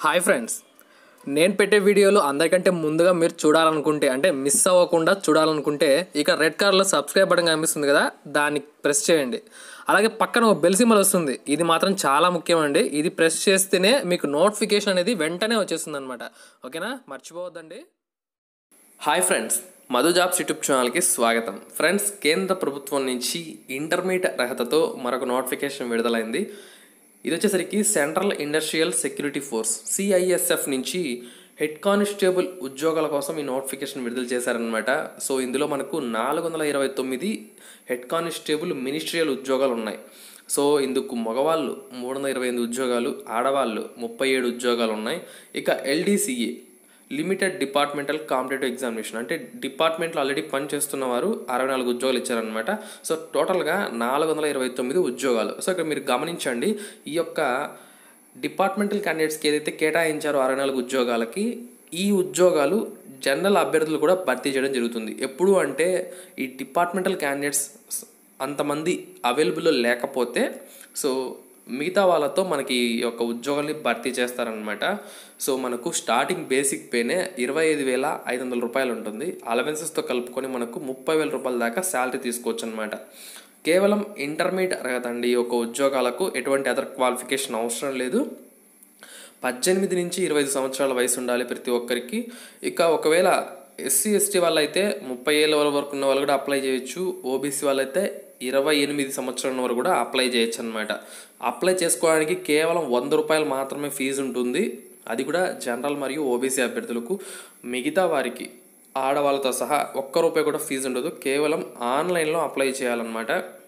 hi friends నేను పెట్టే వీడియోలు అందరికంటే ముందుగా మీరు చూడాలనుకుంటే అంటే మిస్ అవ్వకుండా చూడాలనుకుంటే ఇక రెడ్ కలర్లో సబ్స్క్రైబ్ బటన్ కనిపిస్తుంది కదా దాన్ని ప్రెస్ చేయండి అలాగే పక్కన ఒక బెల్ సింబల్ వస్తుంది ఇది మాత్రం చాలా ముఖ్యమండి ఇది ప్రెస్ చేస్తేనే మీకు నోటిఫికేషన్ అనేది వెంటనే వచ్చేస్తుంది అనమాట ఓకేనా మర్చిపోవద్దండి hi friends Madhu jobs YouTube ఛానల్కి స్వాగతం ఫ్రెండ్స్ కేంద్ర ప్రభుత్వం నుంచి ఇంటర్మీడియట్ అర్హతతో మరొక నోటిఫికేషన్ విడుదలైంది ఇది వచ్చేసరికి central industrial security force CISF నుంచి హెడ్ కానిస్టేబుల్ ఉద్యోగాల కోసం ఈ నోటిఫికేషన్ విడుదల చేశారనమాట సో ఇందులో మనకు నాలుగు వందల ఇరవై తొమ్మిది హెడ్ కానిస్టేబుల్ మినిస్ట్రియల్ ఉద్యోగాలు ఉన్నాయి సో ఇందుకు మగవాళ్ళు మూడు వందల ఇరవై ఎనిమిది ఉద్యోగాలు ఆడవాళ్ళు ముప్పై ఏడు ఉద్యోగాలు ఉన్నాయి ఇక LDCA limited departmental competitive examination అంటే డిపార్ట్మెంట్లో ఆల్రెడీ పనిచేస్తున్న వారు అరవై నాలుగు ఉద్యోగాలు ఇచ్చారనమాట సో టోటల్గా నాలుగు వందల ఇరవై తొమ్మిది ఉద్యోగాలు సో ఇక్కడ మీరు గమనించండి ఈ యొక్క డిపార్ట్మెంటల్ క్యాండిడేట్స్కి ఏదైతే కేటాయించారో అరవై నాలుగు ఉద్యోగాలకి ఈ ఉద్యోగాలు జనరల్ అభ్యర్థులు కూడా భర్తీ చేయడం జరుగుతుంది ఎప్పుడు అంటే ఈ డిపార్ట్మెంటల్ క్యాండిడేట్స్ అంతమంది అవైలబుల్ లేకపోతే సో మిగతా వాళ్ళతో మనకి ఈ యొక్క ఉద్యోగాల్ని భర్తీ చేస్తారనమాట సో మనకు స్టార్టింగ్ బేసిక్ పేనే ఇరవై ఐదు వేల ఐదు వందల రూపాయలు ఉంటుంది అలవెన్సెస్తో కలుపుకొని మనకు ముప్పై వేల రూపాయల దాకా శాలరీ తీసుకోవచ్చు అనమాట కేవలం ఇంటర్మీడియట్ అర్హత అండి ఈ యొక్క ఉద్యోగాలకు ఎటువంటి అదర్ క్వాలిఫికేషన్ అవసరం లేదు పద్దెనిమిది నుంచి ఇరవై ఐదు సంవత్సరాల వయసు ఉండాలి ప్రతి ఒక్కరికి ఇక ఒకవేళ ఎస్సీ ఎస్టీ వాళ్ళైతే ముప్పై ఏళ్ళ వరకు ఉన్న వాళ్ళు కూడా అప్లై చేయొచ్చు ఓబీసీ వాళ్ళైతే ఇరవై ఎనిమిది సంవత్సరాల వరకు కూడా అప్లై చేయొచ్చు అనమాట అప్లై చేసుకోవడానికి కేవలం వంద రూపాయలు మాత్రమే ఫీజు ఉంటుంది అది కూడా జనరల్ మరియు ఓబీసీ అభ్యర్థులకు మిగతా వారికి ఆడవాళ్ళతో సహా ఒక్క రూపాయి కూడా ఫీజు ఉండదు కేవలం ఆన్లైన్లో అప్లై చేయాలన్నమాట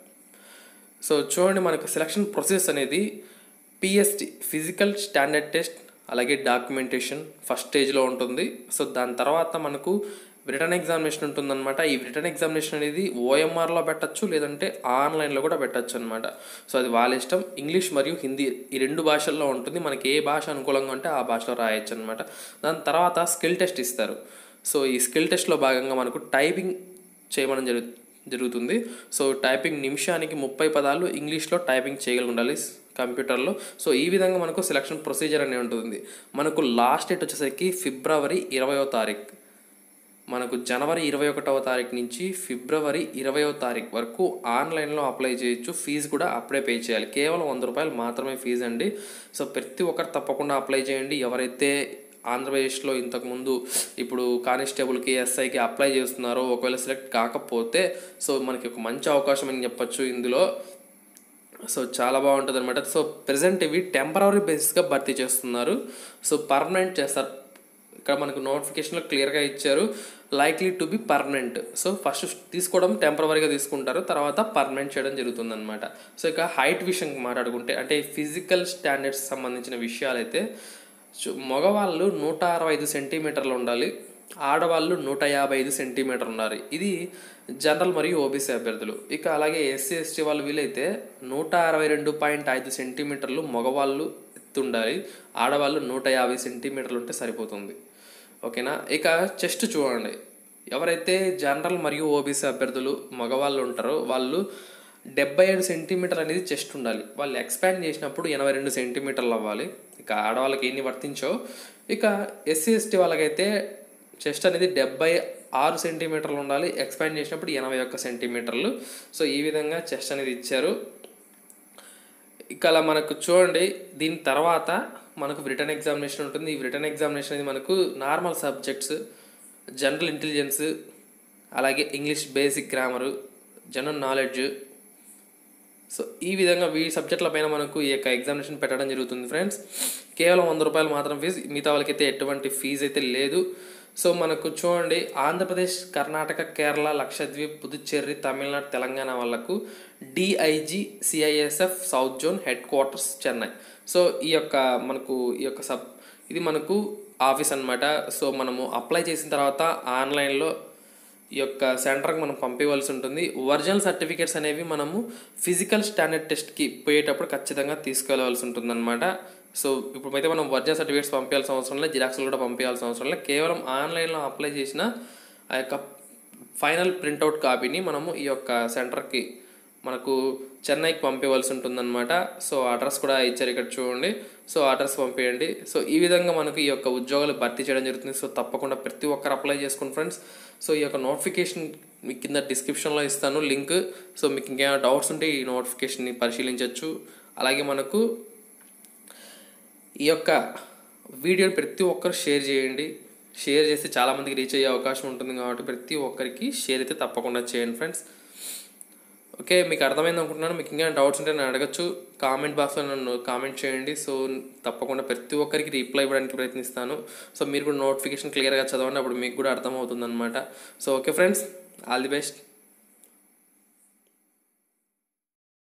సో చూడండి మనకు సెలక్షన్ ప్రాసెస్ అనేది పిఎస్టి ఫిజికల్ స్టాండర్డ్ టెస్ట్ అలాగే డాక్యుమెంటేషన్ ఫస్ట్ స్టేజ్లో ఉంటుంది సో దాని తర్వాత మనకు రిటర్న్ ఎగ్జామినేషన్ ఉంటుందన్నమాట ఈ రిటర్న్ ఎగ్జామినేషన్ అనేది ఓఎంఆర్లో పెట్టచ్చు లేదంటే ఆన్లైన్లో కూడా పెట్టచ్చు అనమాట సో అది వాళ్ళ ఇష్టం ఇంగ్లీష్ మరియు హిందీ ఈ రెండు భాషల్లో ఉంటుంది మనకి ఏ భాష అనుకూలంగా ఉంటే ఆ భాషలో రాయొచ్చు అనమాట దాని తర్వాత స్కిల్ టెస్ట్ ఇస్తారు సో ఈ స్కిల్ టెస్ట్లో భాగంగా మనకు టైపింగ్ చేయమని జరుగు జరుగుతుంది సో టైపింగ్ నిమిషానికి ముప్పై పదాలు ఇంగ్లీష్లో టైపింగ్ చేయగలిగి ఉండాలి కంప్యూటర్లో సో ఈ విధంగా మనకు సెలక్షన్ ప్రొసీజర్ అనేది ఉంటుంది మనకు లాస్ట్ డేట్ వచ్చేసరికి ఫిబ్రవరి ఇరవయో తారీఖు మనకు జనవరి ఇరవై ఒకటవ తారీఖు నుంచి ఫిబ్రవరి ఇరవయో తారీఖు వరకు ఆన్లైన్లో అప్లై చేయొచ్చు ఫీజు కూడా అప్పుడే పే చేయాలి కేవలం వంద రూపాయలు మాత్రమే ఫీజు అండి సో ప్రతి ఒక్కరు తప్పకుండా అప్లై చేయండి ఎవరైతే ఆంధ్రప్రదేశ్లో ఇంతకుముందు ఇప్పుడు కానిస్టేబుల్కి ఎస్ఐకి అప్లై చేస్తున్నారో ఒకవేళ సెలెక్ట్ కాకపోతే సో మనకి ఒక మంచి అవకాశం అని చెప్పొచ్చు ఇందులో సో చాలా బాగుంటుంది అనమాట సో ప్రజెంట్ ఇవి టెంపరీ బేసిస్గా భర్తీ చేస్తున్నారు సో పర్మనెంట్ చేస్తారు ఇక్కడ మనకు నోటిఫికేషన్లో క్లియర్గా ఇచ్చారు likely to be permanent so first తీసుకోవడం టెంపరీగా తీసుకుంటారు తర్వాత పర్మనెంట్ చేయడం జరుగుతుందన్నమాట సో ఇక హైట్ విషయం మాట్లాడుకుంటే అంటే ఫిజికల్ స్టాండర్డ్స్ సంబంధించిన విషయాలు అయితే మగవాళ్ళు నూట అరవై ఐదు సెంటీమీటర్లు ఉండాలి ఆడవాళ్ళు నూట యాభై ఐదు సెంటీమీటర్ ఉండాలి ఇది జనరల్ మరియు ఓబీసీ అభ్యర్థులు ఇక అలాగే ఎస్సీ ఎస్టీ వాళ్ళు వీలైతే నూట అరవై రెండు పాయింట్ ఐదు సెంటీమీటర్లు మగవాళ్ళు ఎత్తుండాలి ఆడవాళ్ళు నూట యాభై సెంటీమీటర్లు ఉంటే సరిపోతుంది ఓకేనా ఇక చెస్ట్ చూడండి ఎవరైతే జనరల్ మరియు ఓబీసీ అభ్యర్థులు మగవాళ్ళు ఉంటారో వాళ్ళు డెబ్బై ఏడు సెంటీమీటర్ అనేది చెస్ట్ ఉండాలి వాళ్ళు ఎక్స్పాండ్ చేసినప్పుడు ఎనభై రెండు సెంటీమీటర్లు అవ్వాలి ఇక ఆడవాళ్ళకి ఎన్ని వర్తించో ఇక ఎస్సీ ఎస్టీ వాళ్ళకైతే చెస్ట్ అనేది డెబ్బై ఆరు సెంటీమీటర్లు ఉండాలి ఎక్స్పాండ్ చేసినప్పుడు ఎనభై ఒక్క సెంటీమీటర్లు సో ఈ విధంగా చెస్ట్ అనేది ఇచ్చారు ఇక అలా మనకు చూడండి దీని తర్వాత మనకు రిటర్న్ ఎగ్జామినేషన్ ఉంటుంది ఈ రిటర్న్ ఎగ్జామినేషన్ అనేది మనకు నార్మల్ సబ్జెక్ట్స్ జనరల్ ఇంటెలిజెన్స్ అలాగే English basic grammar general knowledge so ఈ విధంగా ఈ సబ్జెక్టుల పైన మనకు ఈ యొక్క ఎగ్జామినేషన్ పెట్టడం జరుగుతుంది ఫ్రెండ్స్ కేవలం వంద రూపాయలు మాత్రం ఫీజు మిగతా వాళ్ళకైతే ఎటువంటి ఫీజు అయితే లేదు సో మనకు చూడండి ఆంధ్రప్రదేశ్ కర్ణాటక కేరళ లక్షద్వీప్ పుదుచ్చేరి తమిళనాడు తెలంగాణ వాళ్ళకు DIG CISF south zone head quarters Chennai so ఈ యొక్క మనకు ఈ యొక్క సబ్ ఇది మనకు ఆఫీస్ అనమాట సో మనము అప్లై చేసిన తర్వాత ఆన్లైన్లో ఈ యొక్క సెంటర్కి మనం పంపించవలసి ఉంటుంది ఒరిజినల్ సర్టిఫికేట్స్ అనేవి మనము ఫిజికల్ స్టాండర్డ్ టెస్ట్కి పోయేటప్పుడు ఖచ్చితంగా తీసుకెళ్ళవలసి ఉంటుందన్నమాట సో ఇప్పుడు అయితే మనం ఒరిజినల్ సర్టిఫికేట్స్ పంపించాల్సిన అవసరం లేదు జిరాక్స్లు కూడా పంపించాల్సిన అవసరం లేదు కేవలం ఆన్లైన్లో అప్లై చేసిన ఆ యొక్క ఫైనల్ ప్రింట్అవుట్ కాపీని మనము ఈ యొక్క సెంటర్కి మనకు చెన్నైకి పంపించవలసి ఉంటుందన్నమాట సో అడ్రస్ కూడా ఇచ్చారు ఇక్కడ చూడండి సో అడ్రస్ పంపించండి సో ఈ విధంగా మనకు ఈ యొక్క ఉద్యోగాలు భర్తీ చేయడం జరుగుతుంది సో తప్పకుండా ప్రతి ఒక్కరు అప్లై చేసుకోండి ఫ్రెండ్స్ సో ఈ యొక్క నోటిఫికేషన్ మీ కింద డిస్క్రిప్షన్లో ఇస్తాను లింక్ సో మీకు ఇంకేమైనా డౌట్స్ ఉంటే ఈ నోటిఫికేషన్ని పరిశీలించవచ్చు అలాగే మనకు ఈ యొక్క వీడియోని ప్రతి ఒక్కరు షేర్ చేయండి షేర్ చేస్తే చాలామందికి రీచ్ అయ్యే అవకాశం ఉంటుంది కాబట్టి ప్రతి ఒక్కరికి షేర్ అయితే తప్పకుండా చేయండి ఫ్రెండ్స్ ఓకే మీకు అర్థమైంది అనుకుంటున్నాను మీకు ఇంకా డౌట్స్ ఉంటే నన్ను అడగచ్చు కామెంట్ బాక్స్లో నన్ను కామెంట్ చేయండి సో తప్పకుండా ప్రతి ఒక్కరికి రిప్లై ఇవ్వడానికి ప్రయత్నిస్తాను సో మీరు కూడా నోటిఫికేషన్ క్లియర్గా చదవండి అప్పుడు మీకు కూడా అర్థమవుతుంది అనమాట so okay friends all the best